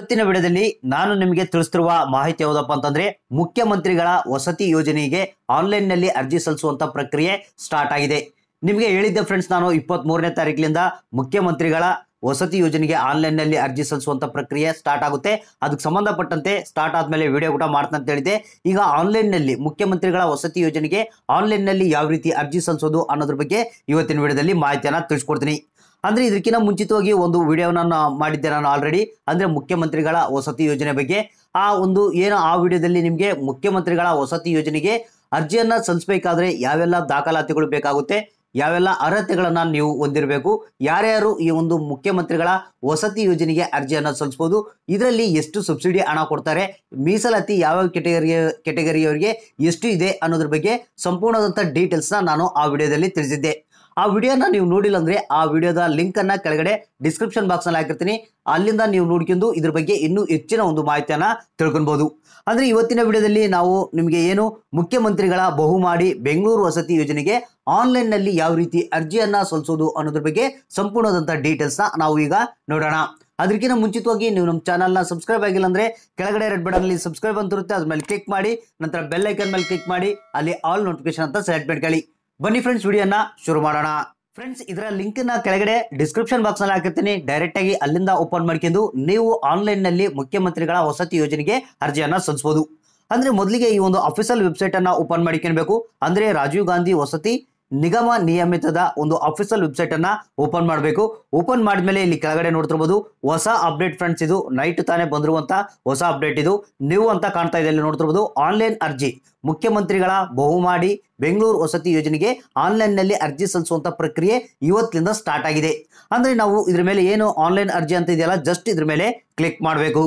ಇವತ್ತಿನ ವಿಡಿಯೋದಲ್ಲಿ ನಾನು ನಿಮಗೆ ತಿಳಿಸ್ತಿರುವ ಮಾಹಿತಿ ಯಾವುದಪ್ಪ ಅಂತಂದ್ರೆ ಮುಖ್ಯಮಂತ್ರಿಗಳ ವಸತಿ ಯೋಜನೆಗೆ ಆನ್ಲೈನ್ ನಲ್ಲಿ ಅರ್ಜಿ ಸಲ್ಲಿಸುವಂತ ಪ್ರಕ್ರಿಯೆ ಸ್ಟಾರ್ಟ್ ಆಗಿದೆ ನಿಮಗೆ ಹೇಳಿದ್ದೆ ಫ್ರೆಂಡ್ಸ್ ನಾನು ಇಪ್ಪತ್ತ್ ಮೂರನೇ ತಾರೀಕಿನಿಂದ ಮುಖ್ಯಮಂತ್ರಿಗಳ ವಸತಿ ಯೋಜನೆಗೆ ಆನ್ಲೈನ್ ನಲ್ಲಿ ಅರ್ಜಿ ಸಲ್ಲಿಸುವಂತ ಪ್ರಕ್ರಿಯೆ ಸ್ಟಾರ್ಟ್ ಆಗುತ್ತೆ ಅದಕ್ಕೆ ಸಂಬಂಧಪಟ್ಟಂತೆ ಸ್ಟಾರ್ಟ್ ಆದ್ಮೇಲೆ ವಿಡಿಯೋ ಕೂಡ ಮಾಡ್ತಾ ಅಂತ ಹೇಳಿದೆ ಈಗ ಆನ್ಲೈನ್ ನಲ್ಲಿ ಮುಖ್ಯಮಂತ್ರಿಗಳ ವಸತಿ ಯೋಜನೆಗೆ ಆನ್ಲೈನ್ ನಲ್ಲಿ ಯಾವ ರೀತಿ ಅರ್ಜಿ ಸಲ್ಲಿಸೋದು ಅನ್ನೋದ್ರ ಬಗ್ಗೆ ಇವತ್ತಿನ ವಿಡಿಯೋದಲ್ಲಿ ಮಾಹಿತಿಯನ್ನ ತಿಳಿಸ್ಕೊಡ್ತೀನಿ ಅಂದ್ರೆ ಇದಕ್ಕಿಂತ ಮುಂಚಿತವಾಗಿ ಒಂದು ವಿಡಿಯೋನ ಮಾಡಿದ್ದೆ ನಾನು ಆಲ್ರೆಡಿ ಅಂದ್ರೆ ಮುಖ್ಯಮಂತ್ರಿಗಳ ವಸತಿ ಯೋಜನೆ ಬಗ್ಗೆ ಆ ಒಂದು ಏನು ಆ ವಿಡಿಯೋದಲ್ಲಿ ನಿಮಗೆ ಮುಖ್ಯಮಂತ್ರಿಗಳ ವಸತಿ ಯೋಜನೆಗೆ ಅರ್ಜಿಯನ್ನ ಸಲ್ಲಿಸಬೇಕಾದ್ರೆ ಯಾವೆಲ್ಲ ದಾಖಲಾತಿಗಳು ಬೇಕಾಗುತ್ತೆ ಯಾವೆಲ್ಲ ಅರ್ಹತೆಗಳನ್ನ ನೀವು ಹೊಂದಿರಬೇಕು ಯಾರ್ಯಾರು ಈ ಒಂದು ಮುಖ್ಯಮಂತ್ರಿಗಳ ವಸತಿ ಯೋಜನೆಗೆ ಅರ್ಜಿಯನ್ನ ಸಲ್ಲಿಸಬಹುದು ಇದರಲ್ಲಿ ಎಷ್ಟು ಸಬ್ಸಿಡಿ ಹಣ ಕೊಡ್ತಾರೆ ಮೀಸಲಾತಿ ಯಾವ ಕೆಟಗರಿಯ ಕೆಟಗರಿಯವರಿಗೆ ಎಷ್ಟು ಇದೆ ಅನ್ನೋದ್ರ ಬಗ್ಗೆ ಸಂಪೂರ್ಣವಾದಂಥ ಡೀಟೇಲ್ಸ್ನ ನಾನು ಆ ವಿಡಿಯೋದಲ್ಲಿ ತಿಳಿಸಿದ್ದೆ ಆ ವಿಡಿಯೋನ ನೀವು ನೋಡಿಲ್ಲ ಅಂದ್ರೆ ಆ ವಿಡಿಯೋದ ಲಿಂಕ್ ಅನ್ನ ಕೆಳಗಡೆ ಡಿಸ್ಕ್ರಿಪ್ಷನ್ ಬಾಕ್ಸ್ ನಲ್ಲಿ ಹಾಕಿರ್ತೀನಿ ಅಲ್ಲಿಂದ ನೀವು ನೋಡ್ಕೊಂಡು ಇದ್ರ ಬಗ್ಗೆ ಇನ್ನೂ ಹೆಚ್ಚಿನ ಒಂದು ಮಾಹಿತಿಯನ್ನ ತಿಳ್ಕೊಬಹುದು ಅಂದ್ರೆ ಇವತ್ತಿನ ವಿಡಿಯೋದಲ್ಲಿ ನಾವು ನಿಮಗೆ ಏನು ಮುಖ್ಯಮಂತ್ರಿಗಳ ಬಹುಮಾಡಿ ಬೆಂಗಳೂರು ವಸತಿ ಯೋಜನೆಗೆ ಆನ್ಲೈನ್ ನಲ್ಲಿ ಯಾವ ರೀತಿ ಅರ್ಜಿಯನ್ನ ಸಲ್ಲಿಸೋದು ಅನ್ನೋದ್ರ ಬಗ್ಗೆ ಸಂಪೂರ್ಣವಾದಂಥ ಡೀಟೇಲ್ಸ್ ನ ನಾವು ಈಗ ನೋಡೋಣ ಅದಕ್ಕಿಂತ ಮುಂಚಿತವಾಗಿ ನೀವು ನಮ್ಮ ಚಾನಲ್ನ ಸಬ್ಸ್ಕ್ರೈಬ್ ಆಗಿಲ್ಲ ಅಂದ್ರೆ ಕೆಳಗಡೆ ರೆಡ್ ಬಟನ್ ಅಲ್ಲಿ ಸಬ್ಸ್ಕ್ರೈಬ್ ಅಂತ ಇರುತ್ತೆ ಅದ್ರ ಮೇಲೆ ಕ್ಲಿಕ್ ಮಾಡಿ ನಂತರ ಬೆಲ್ ಐಕನ್ ಮೇಲೆ ಕ್ಲಿಕ್ ಮಾಡಿ ಅಲ್ಲಿ ಆಲ್ ನೋಟಿಫಿಕೇಶನ್ ಅಂತ ಸೆಲೆಕ್ಟ್ ಮಾಡ್ಕೊಳ್ಳಿ ಬನ್ನಿ ಫ್ರೆಂಡ್ಸ್ ವಿಡಿಯೋನ ಶುರು ಮಾಡೋಣ ಫ್ರೆಂಡ್ಸ್ ಇದರ ಲಿಂಕ್ ನ ಕೆಳಗಡೆ ಡಿಸ್ಕ್ರಿಪ್ಷನ್ ಬಾಕ್ಸ್ ನಲ್ಲಿ ಹಾಕಿರ್ತೀನಿ ಡೈರೆಕ್ಟ್ ಆಗಿ ಅಲ್ಲಿಂದ ಓಪನ್ ಮಾಡ್ಕೊಂಡು ನೀವು ಆನ್ಲೈನ್ ನಲ್ಲಿ ಮುಖ್ಯಮಂತ್ರಿಗಳ ವಸತಿ ಯೋಜನೆಗೆ ಅರ್ಜಿಯನ್ನ ಸಲ್ಲಿಸಬಹುದು ಅಂದ್ರೆ ಮೊದಲಿಗೆ ಈ ಒಂದು ಅಫಿಷಿಯಲ್ ವೆಬ್ಸೈಟ್ ಅನ್ನ ಓಪನ್ ಮಾಡಿಕೊಳ್ಬೇಕು ಅಂದ್ರೆ ರಾಜೀವ್ ಗಾಂಧಿ ವಸತಿ ನಿಗಮ ನಿಯಮಿತದ ಒಂದು ಅಫಿಷಿಯಲ್ ವೆಬ್ಸೈಟ್ ಅನ್ನ ಓಪನ್ ಮಾಡಬೇಕು ಓಪನ್ ಮಾಡಿದ್ಮೇಲೆ ಇಲ್ಲಿ ಕೆಳಗಡೆ ನೋಡ್ತಿರ್ಬೋದು ಹೊಸ ಅಪ್ಡೇಟ್ ಫ್ರೆಂಡ್ಸ್ ಇದು ನೈಟ್ ತಾನೇ ಬಂದಿರುವಂತ ಹೊಸ ಅಪ್ಡೇಟ್ ಇದು ನೀವು ಅಂತ ಕಾಣ್ತಾ ಇದೆ ಇಲ್ಲಿ ನೋಡ್ತಿರ್ಬೋದು ಆನ್ಲೈನ್ ಅರ್ಜಿ ಮುಖ್ಯಮಂತ್ರಿಗಳ ಬಹುಮಾಡಿ ಬೆಂಗಳೂರು ವಸತಿ ಯೋಜನೆಗೆ ಆನ್ಲೈನ್ ನಲ್ಲಿ ಅರ್ಜಿ ಸಲ್ಲಿಸುವಂತ ಪ್ರಕ್ರಿಯೆ ಇವತ್ತಿನಿಂದ ಸ್ಟಾರ್ಟ್ ಆಗಿದೆ ಅಂದ್ರೆ ನಾವು ಇದ್ರ ಮೇಲೆ ಏನು ಆನ್ಲೈನ್ ಅರ್ಜಿ ಅಂತ ಇದೆಯಲ್ಲ ಜಸ್ಟ್ ಇದ್ರ ಮೇಲೆ ಕ್ಲಿಕ್ ಮಾಡಬೇಕು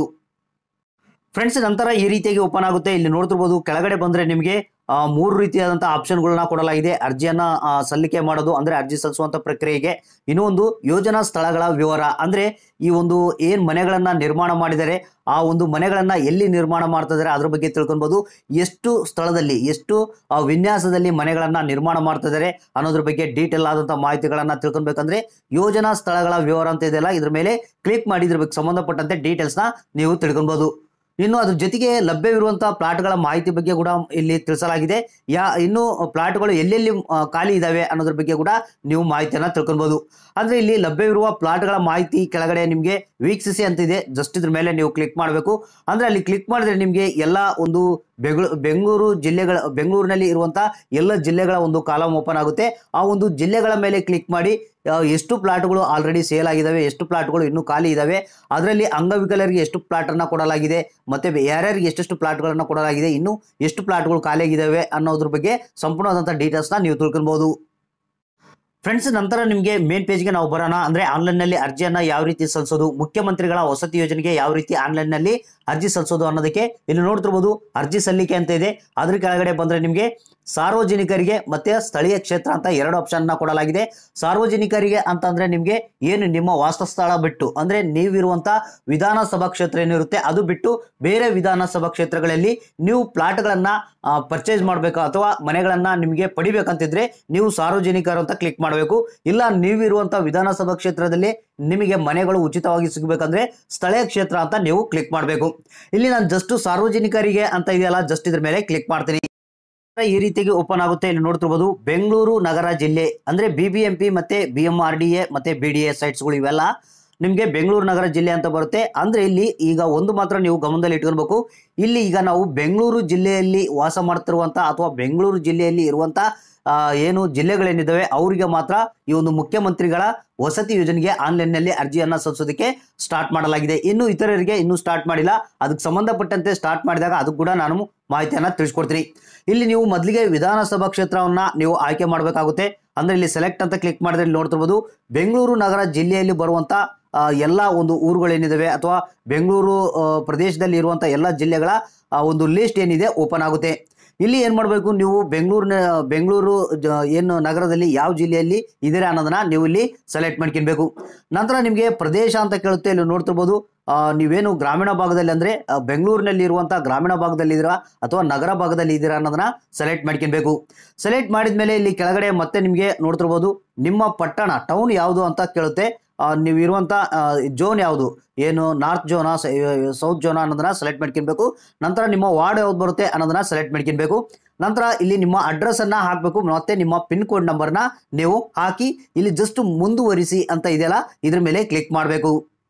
ಫ್ರೆಂಡ್ಸ್ ನಂತರ ಈ ರೀತಿಯಾಗಿ ಓಪನ್ ಆಗುತ್ತೆ ಇಲ್ಲಿ ನೋಡ್ತಿರ್ಬೋದು ಕೆಳಗಡೆ ಬಂದ್ರೆ ನಿಮಗೆ ಆ, ಮೂರು ರೀತಿಯಾದಂತಹ ಆಪ್ಷನ್ಗಳನ್ನ ಕೊಡಲಾಗಿದೆ ಅರ್ಜಿಯನ್ನ ಆ, ಸಲ್ಲಿಕೆ ಮಾಡೋದು ಅಂದ್ರೆ ಅರ್ಜಿ ಸಲ್ಲಿಸುವಂತ ಪ್ರಕ್ರಿಯೆಗೆ ಇನ್ನೂ ಒಂದು ಯೋಜನಾ ಸ್ಥಳಗಳ ವಿವರ ಅಂದ್ರೆ ಈ ಒಂದು ಏನ್ ಮನೆಗಳನ್ನ ನಿರ್ಮಾಣ ಮಾಡಿದರೆ ಆ ಒಂದು ಮನೆಗಳನ್ನ ಎಲ್ಲಿ ನಿರ್ಮಾಣ ಮಾಡ್ತಿದ್ದಾರೆ ಅದ್ರ ಬಗ್ಗೆ ತಿಳ್ಕೊಬಹುದು ಎಷ್ಟು ಸ್ಥಳದಲ್ಲಿ ಎಷ್ಟು ಆ, ವಿನ್ಯಾಸದಲ್ಲಿ ಮನೆಗಳನ್ನ ನಿರ್ಮಾಣ ಮಾಡ್ತಿದ್ದಾರೆ ಅನ್ನೋದ್ರ ಬಗ್ಗೆ ಡೀಟೇಲ್ ಆದಂತಹ ಮಾಹಿತಿಗಳನ್ನ ತಿಳ್ಕೊಬೇಕಂದ್ರೆ ಯೋಜನಾ ಸ್ಥಳಗಳ ವಿವರ ಅಂತ ಇದೆಯಲ್ಲ ಇದ್ರ ಮೇಲೆ ಕ್ಲಿಕ್ ಮಾಡಿ ಇದ್ರ ಬಗ್ಗೆ ಸಂಬಂಧಪಟ್ಟಂತೆ ಡೀಟೇಲ್ಸ್ನ ನೀವು ತಿಳ್ಕೊಬಹುದು ಇನ್ನು ಅದ್ರ ಜೊತೆಗೆ ಲಭ್ಯವಿರುವಂತಹ ಪ್ಲಾಟ್ಗಳ ಮಾಹಿತಿ ಬಗ್ಗೆ ಕೂಡ ಇಲ್ಲಿ ತಿಳಿಸಲಾಗಿದೆ ಯಾ ಇನ್ನು ಪ್ಲಾಟ್ಗಳು ಎಲ್ಲೆಲ್ಲಿ ಆ, ಖಾಲಿ ಇದಾವೆ ಅನ್ನೋದ್ರ ಬಗ್ಗೆ ಕೂಡ ನೀವು ಮಾಹಿತಿಯನ್ನ ತಿಳ್ಕೊಬಹುದು ಅಂದ್ರೆ ಇಲ್ಲಿ ಲಭ್ಯವಿರುವ ಪ್ಲಾಟ್ಗಳ ಮಾಹಿತಿ ಕೆಳಗಡೆ ನಿಮಗೆ ವೀಕ್ಷಿಸಿ ಅಂತಿದೆ ಜಸ್ಟ್ ಇದ್ರ ಮೇಲೆ ನೀವು ಕ್ಲಿಕ್ ಮಾಡಬೇಕು ಅಂದ್ರೆ ಅಲ್ಲಿ ಕ್ಲಿಕ್ ಮಾಡಿದ್ರೆ ನಿಮಗೆ ಎಲ್ಲ ಒಂದು ಬೆಂಗಳೂರು ಬೆಂಗಳೂರು ಜಿಲ್ಲೆಗಳ ಬೆಂಗಳೂರಿನಲ್ಲಿ ಇರುವಂತಹ ಎಲ್ಲ ಜಿಲ್ಲೆಗಳ ಒಂದು ಕಾಲಮ್ ಓಪನ್ ಆಗುತ್ತೆ ಆ ಒಂದು ಜಿಲ್ಲೆಗಳ ಮೇಲೆ ಕ್ಲಿಕ್ ಮಾಡಿ ಆ, ಎಷ್ಟು ಪ್ಲಾಟ್ಗಳು ಆಲ್ರೆಡಿ ಸೇಲ್ ಆಗಿದಾವೆ ಎಷ್ಟು ಪ್ಲಾಟ್ಗಳು ಇನ್ನೂ ಖಾಲಿ ಇದಾವೆ ಅದರಲ್ಲಿ ಅಂಗವಿಕಲರಿಗೆ ಎಷ್ಟು ಪ್ಲಾಟ್ ಅನ್ನ ಕೊಡಲಾಗಿದೆ ಮತ್ತೆ ಬೆ- ಯಾರ್ಯಾರಿಗೆ ಎಷ್ಟೆಷ್ಟು ಪ್ಲಾಟ್ಗಳನ್ನ ಕೊಡಲಾಗಿದೆ ಇನ್ನು ಎಷ್ಟು ಪ್ಲಾಟ್ಗಳು ಖಾಲಿ ಆಗಿದಾವೆ ಅನ್ನೋದ್ರ ಬಗ್ಗೆ ಸಂಪೂರ್ಣವಾದಂಥ ಡೀಟೇಲ್ಸ್ನ ನೀವು ತಿಳ್ಕೊಬಹುದು ಫ್ರೆಂಡ್ಸ್ ನಂತರ ನಿಮಗೆ ಮೇನ್ ಪೇಜ್ಗೆ ನಾವು ಬರೋಣ ಅಂದ್ರೆ ಆನ್ಲೈನ್ ನಲ್ಲಿ ಅರ್ಜಿಯನ್ನ ಯಾವ ರೀತಿ ಸಲ್ಲಿಸೋದು ಮುಖ್ಯಮಂತ್ರಿಗಳ ವಸತಿ ಯೋಜನೆಗೆ ಯಾವ ರೀತಿ ಆನ್ಲೈನ್ ನಲ್ಲಿ ಅರ್ಜಿ ಸಲ್ಲಿಸೋದು ಅನ್ನೋದಕ್ಕೆ ಇಲ್ಲಿ ನೋಡ್ತಿರ್ಬೋದು ಅರ್ಜಿ ಸಲ್ಲಿಕೆ ಅಂತ ಇದೆ ಅದ್ರ ಕೆಳಗಡೆ ಬಂದ್ರೆ ನಿಮಗೆ ಸಾರ್ವಜನಿಕರಿಗೆ ಮತ್ತೆ ಸ್ಥಳೀಯ ಕ್ಷೇತ್ರ ಅಂತ ಎರಡು ಆಪ್ಷನ್ ಕೊಡಲಾಗಿದೆ ಸಾರ್ವಜನಿಕರಿಗೆ ಅಂತಂದ್ರೆ ನಿಮಗೆ ಏನು ನಿಮ್ಮ ವಾಸಸ್ಥಳ ಬಿಟ್ಟು ಅಂದ್ರೆ ನೀವಿರುವಂತ ವಿಧಾನಸಭಾ ಕ್ಷೇತ್ರ ಏನಿರುತ್ತೆ ಅದು ಬಿಟ್ಟು ಬೇರೆ ವಿಧಾನಸಭಾ ಕ್ಷೇತ್ರಗಳಲ್ಲಿ ನೀವು ಪ್ಲಾಟ್ಗಳನ್ನ ಪರ್ಚೇಸ್ ಮಾಡಬೇಕು ಅಥವಾ ಮನೆಗಳನ್ನ ನಿಮಗೆ ಪಡಿಬೇಕಂತಿದ್ರೆ ನೀವು ಸಾರ್ವಜನಿಕರು ಅಂತ ಕ್ಲಿಕ್ ಮಾಡಬೇಕು ಇಲ್ಲ ನೀವಿರುವಂತ ವಿಧಾನಸಭಾ ಕ್ಷೇತ್ರದಲ್ಲಿ ನಿಮಗೆ ಮನೆಗಳು ಉಚಿತವಾಗಿ ಸಿಗಬೇಕಂದ್ರೆ ಸ್ಥಳೀಯ ಕ್ಷೇತ್ರ ಅಂತ ನೀವು ಕ್ಲಿಕ್ ಮಾಡಬೇಕು ಇಲ್ಲಿ ನಾನು ಜಸ್ಟ್ ಸಾರ್ವಜನಿಕರಿಗೆ ಅಂತ ಇದೆಯಲ್ಲ ಜಸ್ಟ್ ಇದ್ರ ಮೇಲೆ ಕ್ಲಿಕ್ ಮಾಡ್ತೀನಿ ಈ ರೀತಿಯಾಗಿ ಓಪನ್ ಆಗುತ್ತೆ ಇಲ್ಲಿ ನೋಡ್ತಿರ್ಬೋದು ಬೆಂಗಳೂರು ನಗರ ಜಿಲ್ಲೆ ಅಂದ್ರೆ ಬಿ ಬಿ ಎಂ ಪಿ ಮತ್ತೆ B M R D A ಮತ್ತೆ ಬಿ ಡಿ ಎ ಸೈಟ್ಸ್ಗಳು ಇವೆಲ್ಲ ನಿಮಗೆ ಬೆಂಗಳೂರು ನಗರ ಜಿಲ್ಲೆ ಅಂತ ಬರುತ್ತೆ ಅಂದ್ರೆ ಇಲ್ಲಿ ಈಗ ಒಂದು ಮಾತ್ರ ನೀವು ಗಮನದಲ್ಲಿ ಇಟ್ಕೊಳ್ಬೇಕು ಇಲ್ಲಿ ಈಗ ನಾವು ಬೆಂಗಳೂರು ಜಿಲ್ಲೆಯಲ್ಲಿ ವಾಸ ಮಾಡ್ತಿರುವಂತ ಅಥವಾ ಬೆಂಗಳೂರು ಜಿಲ್ಲೆಯಲ್ಲಿ ಇರುವಂತ ಆ, ಏನು ಜಿಲ್ಲೆಗಳೇನಿದ್ದಾವೆ ಅವರಿಗೆ ಮಾತ್ರ ಈ ಒಂದು ಮುಖ್ಯಮಂತ್ರಿಗಳ ವಸತಿ ಯೋಜನೆಗೆ ಆನ್ಲೈನ್ ನಲ್ಲಿ ಅರ್ಜಿಯನ್ನ ಸಲ್ಲಿಸೋದಕ್ಕೆ ಸ್ಟಾರ್ಟ್ ಮಾಡಲಾಗಿದೆ ಇನ್ನು ಇತರರಿಗೆ ಇನ್ನೂ ಸ್ಟಾರ್ಟ್ ಮಾಡಿಲ್ಲ ಅದಕ್ಕೆ ಸಂಬಂಧಪಟ್ಟಂತೆ ಸ್ಟಾರ್ಟ್ ಮಾಡಿದಾಗ ಅದು ಕೂಡ ನಾನು ಮಾಹಿತಿಯನ್ನ ತಿಳಿಸ್ಕೊಡ್ತೀನಿ ಇಲ್ಲಿ ನೀವು ಮೊದಲಿಗೆ ವಿಧಾನಸಭಾ ಕ್ಷೇತ್ರವನ್ನ ನೀವು ಆಯ್ಕೆ ಮಾಡಬೇಕಾಗುತ್ತೆ ಅಂದ್ರೆ ಇಲ್ಲಿ ಸೆಲೆಕ್ಟ್ ಅಂತ ಕ್ಲಿಕ್ ಮಾಡಿದ್ರೆ ಇಲ್ಲಿ ನೋಡ್ತಿರ್ಬೋದು ಬೆಂಗಳೂರು ನಗರ ಜಿಲ್ಲೆಯಲ್ಲಿ ಬರುವಂತ ಆ, ಎಲ್ಲ ಒಂದು ಊರುಗಳೇನಿದಾವೆ ಅಥವಾ ಬೆಂಗಳೂರು ಆ, ಪ್ರದೇಶದಲ್ಲಿ ಇರುವಂತ ಎಲ್ಲ ಜಿಲ್ಲೆಗಳ ಆ, ಒಂದು ಲಿಸ್ಟ್ ಏನಿದೆ ಓಪನ್ ಆಗುತ್ತೆ ಇಲ್ಲಿ ಏನ್ ಮಾಡಬೇಕು ನೀವು ಬೆಂಗಳೂರಿನ ಬೆಂಗಳೂರು ಜ- ಏನು ನಗರದಲ್ಲಿ ಯಾವ ಜಿಲ್ಲೆಯಲ್ಲಿ ಇದ್ದೀರಾ ಅನ್ನೋದನ್ನ ನೀವು ಇಲ್ಲಿ ಸೆಲೆಕ್ಟ್ ಮಾಡ್ಕೊಬೇಕು ನಂತರ ನಿಮಗೆ ಪ್ರದೇಶ ಅಂತ ಕೇಳುತ್ತೆ ಇಲ್ಲಿ ನೋಡ್ತಿರ್ಬೋದು ಆ, ನೀವೇನು ಗ್ರಾಮೀಣ ಭಾಗದಲ್ಲಿ ಅಂದ್ರೆ ಆ, ಬೆಂಗಳೂರಿನಲ್ಲಿ ಇರುವಂತಹ ಗ್ರಾಮೀಣ ಭಾಗದಲ್ಲಿ ಇದ್ದೀರಾ ಅಥವಾ ನಗರ ಭಾಗದಲ್ಲಿ ಇದ್ದೀರಾ ಅನ್ನೋದನ್ನ ಸೆಲೆಕ್ಟ್ ಮಾಡ್ಕೊಬೇಕು ಸೆಲೆಕ್ಟ್ ಮಾಡಿದ್ಮೇಲೆ ಇಲ್ಲಿ ಕೆಳಗಡೆ ಮತ್ತೆ ನಿಮಗೆ ನೋಡ್ತಿರ್ಬೋದು ನಿಮ್ಮ ಪಟ್ಟಣ ಟೌನ್ ಯಾವುದು ಅಂತ ಕೇಳುತ್ತೆ ಆ, ನೀವು ಇರುವಂಥ ಜೋನ್ ಯಾವುದು ಏನು ನಾರ್ತ್ ಜೋನಾ ಸೌತ್ ಜೋನಾ ಅನ್ನೋದನ್ನ ಸೆಲೆಕ್ಟ್ ಮಾಡ್ಕೊಬೇಕು ನಂತರ ನಿಮ್ಮ ವಾರ್ಡ್ ಯಾವ್ದು ಬರುತ್ತೆ ಅನ್ನೋದನ್ನ ಸೆಲೆಕ್ಟ್ ಮಾಡ್ಕೊಬೇಕು ನಂತರ ಇಲ್ಲಿ ನಿಮ್ಮ ಅಡ್ರೆಸ್ ಅನ್ನ ಹಾಕಬೇಕು ಮತ್ತೆ ನಿಮ್ಮ ಪಿನ್ ಕೋಡ್ ನಂಬರ್ನ ನೀವು ಹಾಕಿ ಇಲ್ಲಿ ಜಸ್ಟ್ ಮುಂದುವರಿಸಿ ಅಂತ ಇದೆಯಲ್ಲ ಇದ್ರ ಮೇಲೆ ಕ್ಲಿಕ್ ಮಾಡಬೇಕು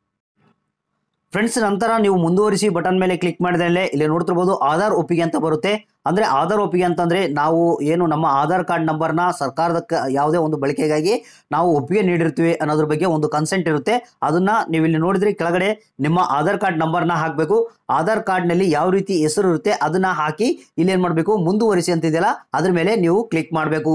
ಫ್ರೆಂಡ್ಸ್ ನಂತರ ನೀವು ಮುಂದುವರಿಸಿ ಬಟನ್ ಮೇಲೆ ಕ್ಲಿಕ್ ಮಾಡಿದ್ರೆ ಇಲ್ಲಿ ನೋಡ್ತಿರ್ಬೋದು ಆಧಾರ್ ಒಪ್ಪಿಗೆ ಅಂತ ಬರುತ್ತೆ ಅಂದ್ರೆ ಆಧಾರ್ ಒಪ್ಪಿಗೆ ಅಂತಂದ್ರೆ ನಾವು ಏನು ನಮ್ಮ ಆಧಾರ್ ಕಾರ್ಡ್ ನಂಬರ್ನ ಸರ್ಕಾರದ ಕ- ಯಾವುದೇ ಒಂದು ಬಳಕೆಗಾಗಿ ನಾವು ಒಪ್ಪಿಗೆ ನೀಡಿರ್ತೀವಿ ಅನ್ನೋದ್ರ ಬಗ್ಗೆ ಒಂದು ಕನ್ಸೆಂಟ್ ಇರುತ್ತೆ ಅದನ್ನ ನೀವು ಇಲ್ಲಿ ನೋಡಿದ್ರೆ ಕೆಳಗಡೆ ನಿಮ್ಮ ಆಧಾರ್ ಕಾರ್ಡ್ ನಂಬರ್ನ ಹಾಕಬೇಕು ಆಧಾರ್ ಕಾರ್ಡ್ನಲ್ಲಿ ಯಾವ ರೀತಿ ಹೆಸರು ಇರುತ್ತೆ ಅದನ್ನ ಹಾಕಿ ಇಲ್ಲಿ ಏನು ಮಾಡಬೇಕು ಮುಂದುವರಿಸಿ ಅಂತ ಇದೆಯಲ್ಲ ಅದ್ರ ಮೇಲೆ ನೀವು ಕ್ಲಿಕ್ ಮಾಡಬೇಕು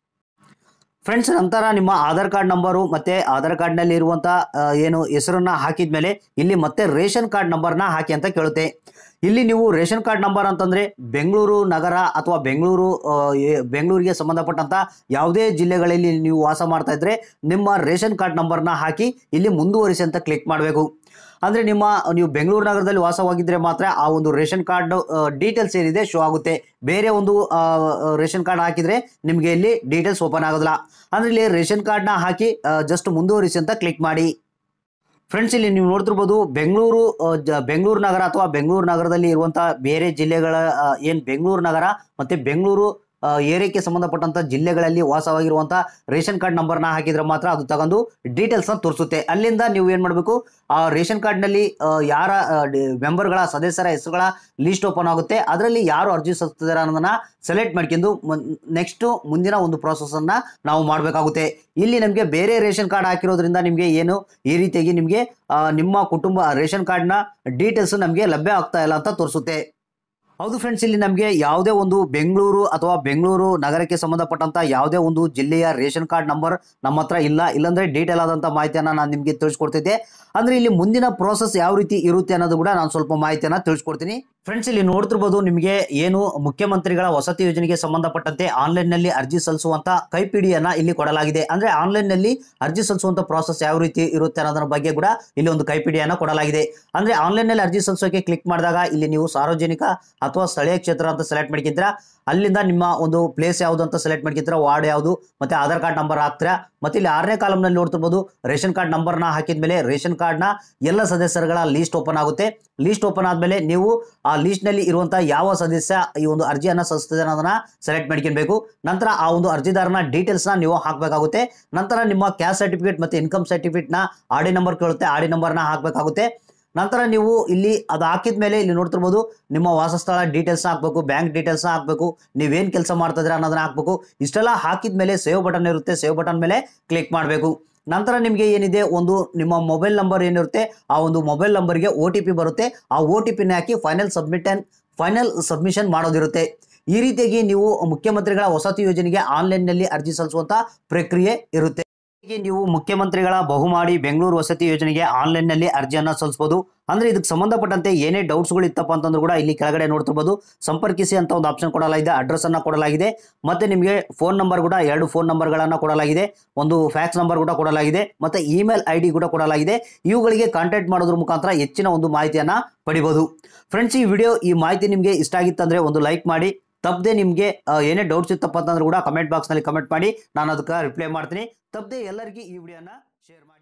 ಫ್ರೆಂಡ್ಸ್ ನಂತರ ನಿಮ್ಮ ಆಧಾರ್ ಕಾರ್ಡ್ ನಂಬರು ಮತ್ತೆ ಆಧಾರ್ ಕಾರ್ಡ್ನಲ್ಲಿ ಇರುವಂಥ ಏನು ಹೆಸರನ್ನ ಹಾಕಿದ ಮೇಲೆ ಇಲ್ಲಿ ಮತ್ತೆ ರೇಷನ್ ಕಾರ್ಡ್ ನಂಬರ್ನ ಹಾಕಿ ಅಂತ ಕೇಳುತ್ತೆ ಇಲ್ಲಿ ನೀವು ರೇಷನ್ ಕಾರ್ಡ್ ನಂಬರ್ ಅಂತಂದ್ರೆ ಬೆಂಗಳೂರು ನಗರ ಅಥವಾ ಬೆಂಗಳೂರು ಆ, ಏ- ಬೆಂಗಳೂರಿಗೆ ಸಂಬಂಧಪಟ್ಟಂತ ಯಾವುದೇ ಜಿಲ್ಲೆಗಳಲ್ಲಿ ನೀವು ವಾಸ ಮಾಡ್ತಾ ಇದ್ರೆ ನಿಮ್ಮ ರೇಷನ್ ಕಾರ್ಡ್ ನಂಬರ್ನ ಹಾಕಿ ಇಲ್ಲಿ ಮುಂದುವರಿಸಿ ಅಂತ ಕ್ಲಿಕ್ ಮಾಡಬೇಕು ಅಂದ್ರೆ ನಿಮ್ಮ ನೀವು ಬೆಂಗಳೂರು ನಗರದಲ್ಲಿ ವಾಸವಾಗಿದ್ರೆ ಮಾತ್ರ ಆ ಒಂದು ರೇಷನ್ ಕಾರ್ಡ್ ಡೀಟೇಲ್ಸ್ ಏನಿದೆ ಶೋ ಆಗುತ್ತೆ ಬೇರೆ ಒಂದು ಆ, ರೇಷನ್ ಕಾರ್ಡ್ ಹಾಕಿದ್ರೆ ನಿಮಗೆ ಇಲ್ಲಿ ಡೀಟೇಲ್ಸ್ ಓಪನ್ ಆಗೋದಿಲ್ಲ ಅಂದ್ರೆ ಇಲ್ಲಿ ರೇಷನ್ ಕಾರ್ಡ್ನ ಹಾಕಿ ಜಸ್ಟ್ ಮುಂದುವರಿಸಿ ಅಂತ ಕ್ಲಿಕ್ ಮಾಡಿ ಫ್ರೆಂಡ್ಸ್ ಇಲ್ಲಿ ನೀವು ನೋಡ್ತಿರ್ಬೋದು ಬೆಂಗಳೂರು ಆ, ಜ- ಬೆಂಗಳೂರು ನಗರ ಅಥವಾ ಬೆಂಗಳೂರು ನಗರದಲ್ಲಿ ಇರುವಂತಹ ಬೇರೆ ಜಿಲ್ಲೆಗಳ ಆ, ಏನ್ ಬೆಂಗಳೂರು ನಗರ ಮತ್ತೆ ಬೆಂಗಳೂರು ಆ, ಏರಿಯಾಕ್ಕೆ ಸಂಬಂಧಪಟ್ಟಂತ ಜಿಲ್ಲೆಗಳಲ್ಲಿ ವಾಸವಾಗಿರುವಂತ ರೇಷನ್ ಕಾರ್ಡ್ ನಂಬರ್ನ ಹಾಕಿದ್ರೆ ಮಾತ್ರ ಅದು ತಗೊಂಡು ಡೀಟೇಲ್ಸ್ನ ತೋರಿಸುತ್ತೆ ಅಲ್ಲಿಂದ ನೀವು ಏನ್ ಮಾಡಬೇಕು ಆ ರೇಷನ್ ಕಾರ್ಡ್ನಲ್ಲಿ ಆ, ಯಾರ ಮೆಂಬರ್ಗಳ ಸದಸ್ಯರ ಹೆಸರುಗಳ ಲಿಸ್ಟ್ ಓಪನ್ ಆಗುತ್ತೆ ಅದರಲ್ಲಿ ಯಾರು ಅರ್ಜಿ ಸಲ್ಲಿಸ್ತಿದ್ದಾರೆ ಅನ್ನೋದನ್ನ ಸೆಲೆಕ್ಟ್ ಮಾಡ್ಕೊಂಡು ನೆಕ್ಸ್ಟ್ ಮುಂದಿನ ಒಂದು process ಅನ್ನ ನಾವು ಮಾಡಬೇಕಾಗುತ್ತೆ ಇಲ್ಲಿ ನಮಗೆ ಬೇರೆ ರೇಷನ್ ಕಾರ್ಡ್ ಹಾಕಿರೋದ್ರಿಂದ ನಿಮಗೆ ಏನು ಈ ರೀತಿಯಾಗಿ ನಿಮಗೆ ಆ, ನಿಮ್ಮ ಕುಟುಂಬ ರೇಷನ್ ಕಾರ್ಡ್ನ ಡೀಟೇಲ್ಸ್ ನಮಗೆ ಲಭ್ಯ ಆಗ್ತಾ ಇಲ್ಲ ಅಂತ ತೋರಿಸುತ್ತೆ ಹೌದು ಫ್ರೆಂಡ್ಸ್ ಇಲ್ಲಿ ನಮಗೆ ಯಾವುದೇ ಒಂದು ಬೆಂಗಳೂರು ಅಥವಾ ಬೆಂಗಳೂರು ನಗರಕ್ಕೆ ಸಂಬಂಧಪಟ್ಟಂತ ಯಾವುದೇ ಒಂದು ಜಿಲ್ಲೆಯ ರೇಷನ್ ಕಾರ್ಡ್ ನಂಬರ್ ನಮ್ಮ ಹತ್ರ ಇಲ್ಲ ಇಲ್ಲಾಂದ್ರೆ ಡೀಟೇಲ್ ಆದಂತ ಮಾಹಿತಿಯನ್ನ ನಾನು ನಿಮಗೆ ತಿಳಿಸ್ಕೊಡ್ತಿದ್ದೆ ಅಂದ್ರೆ ಇಲ್ಲಿ ಮುಂದಿನ ಪ್ರೋಸೆಸ್ ಯಾವ ರೀತಿ ಇರುತ್ತೆ ಅನ್ನೋದು ಕೂಡ ನಾನು ಸ್ವಲ್ಪ ಮಾಹಿತಿಯನ್ನ ತಿಳಿಸ್ಕೊಡ್ತೀನಿ ಫ್ರೆಂಡ್ಸ್ ಇಲ್ಲಿ ನೋಡ್ತಿರ್ಬೋದು ನಿಮಗೆ ಏನು ಮುಖ್ಯಮಂತ್ರಿಗಳ ವಸತಿ ಯೋಜನೆಗೆ ಸಂಬಂಧಪಟ್ಟಂತೆ ಆನ್ಲೈನ್ ನಲ್ಲಿ ಅರ್ಜಿ ಸಲ್ಲಿಸುವಂತ ಕೈಪಿಡಿಯನ್ನ ಇಲ್ಲಿ ಕೊಡಲಾಗಿದೆ ಅಂದ್ರೆ ಆನ್ಲೈನ್ ನಲ್ಲಿ ಅರ್ಜಿ ಸಲ್ಲಿಸುವಂತ ಪ್ರೋಸೆಸ್ ಯಾವ ರೀತಿ ಇರುತ್ತೆ ಅನ್ನೋದ್ರ ಬಗ್ಗೆ ಕೂಡ ಇಲ್ಲಿ ಒಂದು ಕೈಪಿಡಿಯನ್ನ ಕೊಡಲಾಗಿದೆ ಅಂದ್ರೆ ಆನ್ಲೈನ್ ನಲ್ಲಿ ಅರ್ಜಿ ಸಲ್ಲಿಸೋಕೆ ಕ್ಲಿಕ್ ಮಾಡಿದಾಗ ಇಲ್ಲಿ ನೀವು ಸಾರ್ವಜನಿಕ ಅಥವಾ ಸ್ಥಳೀಯ ಕ್ಷೇತ್ರ ಅಂತ ಸೆಲೆಕ್ಟ್ ಮಾಡ್ಕಿದ್ರ ಅಲ್ಲಿಂದ ನಿಮ್ಮ ಒಂದು ಪ್ಲೇಸ್ ಯಾವುದು ಅಂತ ಸೆಲೆಕ್ಟ್ ಮಾಡ್ಕಿದ್ರ ವಾರ್ಡ್ ಯಾವುದು ಮತ್ತೆ ಆಧಾರ್ ಕಾರ್ಡ್ ನಂಬರ್ ಹಾಕ್ತೀರಾ ಮತ್ತೆ ಇಲ್ಲಿ ಆರನೇ ಕಾಲಮ್ನಲ್ಲಿ ನೋಡ್ತಿರ್ಬೋದು ರೇಷನ್ ಕಾರ್ಡ್ ನಂಬರ್ನ ಹಾಕಿದ್ಮೇಲೆ ರೇಷನ್ ಕಾರ್ಡ್ನ ಎಲ್ಲ ಸದಸ್ಯರುಗಳ ಲೀಸ್ಟ್ ಓಪನ್ ಆಗುತ್ತೆ ಲೀಸ್ಟ್ ಓಪನ್ ಆದ್ಮೇಲೆ ನೀವು ಆ ಲೀಸ್ಟ್ ನಲ್ಲಿ ಇರುವಂತಹ ಯಾವ ಸದಸ್ಯ ಈ ಒಂದು ಅರ್ಜಿಯನ್ನ ಸಲ್ಲಿಸ್ತಿದ್ದಾನೆ ಅದನ್ನ ಸೆಲೆಕ್ಟ್ ಮಾಡ್ಕೊಬೇಕು ನಂತರ ಆ ಒಂದು ಅರ್ಜಿದಾರನ ಡೀಟೇಲ್ಸ್ ನ ನೀವು ಹಾಕಬೇಕಾಗುತ್ತೆ ನಂತರ ನಿಮ್ಮ ಕ್ಯಾಸ್ಟ್ ಸರ್ಟಿಫಿಕೇಟ್ ಮತ್ತೆ ಇನ್ಕಮ್ ಸರ್ಟಿಫಿಕೇಟ್ ನ ಆಡಿ ನಂಬರ್ ಕೇಳುತ್ತೆ ಆಡಿ ನಂಬರ್ನ ಹಾಕಬೇಕಾಗುತ್ತೆ ನಂತರ ನೀವು ಇಲ್ಲಿ ಅದು ಹಾಕಿದ ಮೇಲೆ ಇಲ್ಲಿ ನೋಡ್ತಿರ್ಬೋದು ನಿಮ್ಮ ವಾಸಸ್ಥಳ ಡೀಟೇಲ್ಸ್ ಹಾಕಬೇಕು ಬ್ಯಾಂಕ್ ಡೀಟೇಲ್ಸ್ ಹಾಕಬೇಕು ನೀವೇನು ಕೆಲಸ ಮಾಡ್ತಾ ಇದ್ದೀರಾ ಅನ್ನೋದನ್ನ ಹಾಕಬೇಕು ಇಷ್ಟೆಲ್ಲ ಹಾಕಿದ ಮೇಲೆ ಸೇವ್ ಬಟನ್ ಇರುತ್ತೆ ಸೇವ್ ಬಟನ್ ಮೇಲೆ ಕ್ಲಿಕ್ ಮಾಡಬೇಕು ನಂತರ ನಿಮಗೆ ಏನಿದೆ ಒಂದು ನಿಮ್ಮ ಮೊಬೈಲ್ ನಂಬರ್ ಏನಿರುತ್ತೆ ಆ ಒಂದು ಮೊಬೈಲ್ ನಂಬರ್ಗೆ ಒ ಟಿ ಪಿ ಬರುತ್ತೆ ಆ ಒ ಟಿ ಪಿನ ಹಾಕಿ final submit and final submission ಮಾಡೋದಿರುತ್ತೆ ಈ ರೀತಿಯಾಗಿ ನೀವು ಮುಖ್ಯಮಂತ್ರಿಗಳ ವಸತಿ ಯೋಜನೆಗೆ ಆನ್ಲೈನ್ನಲ್ಲಿ ಅರ್ಜಿ ಸಲ್ಲಿಸುವಂತ ಪ್ರಕ್ರಿಯೆ ಇರುತ್ತೆ ಹೀಗೆ ನೀವು ಮುಖ್ಯಮಂತ್ರಿಗಳ ಬಹುಮಾಡಿ ಬೆಂಗಳೂರು ವಸತಿ ಯೋಜನೆಗೆ ಆನ್ಲೈನ್ ನಲ್ಲಿ ಅರ್ಜಿಯನ್ನ ಸಲ್ಲಿಸಬಹುದು ಅಂದ್ರೆ ಇದಕ್ಕೆ ಸಂಬಂಧಪಟ್ಟಂತೆ ಏನೇ ಡೌಟ್ಸ್ಗಳು ಇತ್ತಪ್ಪ ಅಂತಂದ್ರೂ ಕೂಡ ಇಲ್ಲಿ ಕೆಳಗಡೆ ನೋಡ್ತಿರ್ಬೋದು ಸಂಪರ್ಕಿಸಿ ಅಂತ ಒಂದು ಆಪ್ಷನ್ ಕೊಡಲಾಗಿದೆ ಅಡ್ರೆಸ್ ಅನ್ನ ಕೊಡಲಾಗಿದೆ ಮತ್ತೆ ನಿಮಗೆ ಫೋನ್ ನಂಬರ್ ಕೂಡ ಎರಡು ಫೋನ್ ನಂಬರ್ಗಳನ್ನ ಕೊಡಲಾಗಿದೆ ಒಂದು ಫ್ಯಾಕ್ಸ್ ನಂಬರ್ ಕೂಡ ಕೊಡಲಾಗಿದೆ ಮತ್ತೆ ಇಮೇಲ್ ಐ ಡಿ ಕೂಡ ಕೊಡಲಾಗಿದೆ ಇವುಗಳಿಗೆ ಕಾಂಟ್ಯಾಕ್ಟ್ ಮಾಡೋದ್ರ ಮುಖಾಂತರ ಹೆಚ್ಚಿನ ಒಂದು ಮಾಹಿತಿಯನ್ನ ಪಡಿಬಹುದು ಫ್ರೆಂಡ್ಸ್ ಈ ವಿಡಿಯೋ ಈ ಮಾಹಿತಿ ನಿಮಗೆ ಇಷ್ಟ ಆಗಿತ್ತಂದ್ರೆ ಒಂದು ಲೈಕ್ ಮಾಡಿ ತಪ್ಪದೆ ನಿಮಗೆ ಏನೇ ಡೌಟ್ಸ್ ಇತ್ತಪ್ಪ ಅಂತಂದ್ರೆ ಕೂಡ ಕಮೆಂಟ್ ಬಾಕ್ಸ್ನಲ್ಲಿ ಕಮೆಂಟ್ ಮಾಡಿ ನಾನು ಅದಕ್ಕೆ ರಿಪ್ಲೈ ಮಾಡ್ತೀನಿ ತಪ್ಪದೆ ಎಲ್ಲರಿಗೂ ಈ ವಿಡಿಯೋನ ಶೇರ್ ಮಾಡಿ